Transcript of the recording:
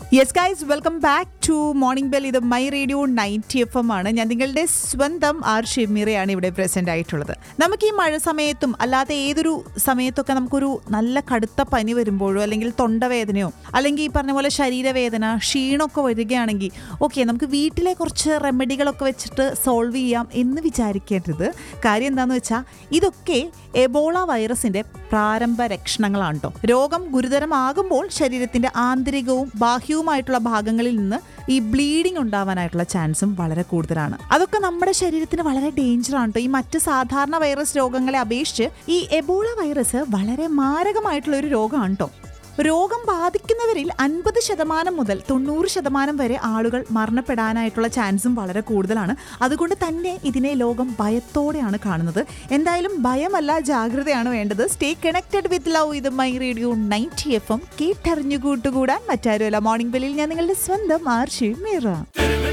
yes guys welcome back to morning bell ഇത് my radio ninety F M ആണ് ഞാൻ നിങ്ങളുടെ സ്വന്തം ആർ ഷിമീറയാണ് ഇവിടെ പ്രസന്റ് ആയിട്ടുള്ളത് നമുക്ക് ഈ മഴ സമയത്തും അല്ലാതെ ഏതൊരു സമയത്തൊക്കെ നമുക്കൊരു നല്ല കടുത്ത പനി വരുമ്പോഴോ അല്ലെങ്കിൽ തൊണ്ടവേദനയോ അല്ലെങ്കിൽ ഈ പറഞ്ഞ പോലെ ശരീരവേദന ക്ഷീണമൊക്കെ വരികയാണെങ്കിൽ ഓക്കെ നമുക്ക് വീട്ടിലെ കുറച്ച് റെമഡികളൊക്കെ വെച്ചിട്ട് സോൾവ് ചെയ്യാം എന്ന് വിചാരിക്കരുത് കാര്യം എന്താണെന്ന് വെച്ചാൽ ഇതൊക്കെ എബോള വൈറസിന്റെ പ്രാരംഭ ലക്ഷണങ്ങളാണ് കേട്ടോ രോഗം ഗുരുതരമാകുമ്പോൾ ശരീരത്തിന്റെ ആന്തരികവും ബാഹ്യവുമായിട്ടുള്ള ഭാഗങ്ങളിൽ നിന്ന് ഈ ബ്ലീഡിംഗ് ഉണ്ടാവാനായിട്ടുള്ള ചാൻസും വളരെ കൂടുതലാണ് അതൊക്കെ നമ്മുടെ ശരീരത്തിന് വളരെ ഡേഞ്ചർ ആണ് കേട്ടോ ഈ മറ്റ് സാധാരണ വൈറസ് രോഗങ്ങളെ അപേക്ഷിച്ച് ഈ എബോള വൈറസ് വളരെ മാരകമായിട്ടുള്ള ഒരു രോഗമാണ് കേട്ടോ രോഗം ബാധിക്കുന്നവരിൽ അൻപത് ശതമാനം മുതൽ തൊണ്ണൂറ് ശതമാനം വരെ ആളുകൾ മരണപ്പെടാനായിട്ടുള്ള ചാൻസും വളരെ കൂടുതലാണ് അതുകൊണ്ട് തന്നെ ഇതിനെ ലോകം ഭയത്തോടെയാണ് കാണുന്നത് എന്തായാലും ഭയമല്ല ജാഗ്രതയാണ് വേണ്ടത് സ്റ്റേ കണക്റ്റഡ് വിത്ത് ലവ് ഇത് my radio ninety F M കേട്ടറിഞ്ഞു കൂട്ടുകൂടാൻ മറ്റാരുമല്ല മോർണിംഗ് ബെല്ലിൽ ഞാൻ നിങ്ങളുടെ സ്വന്തം ആർഷി മീറ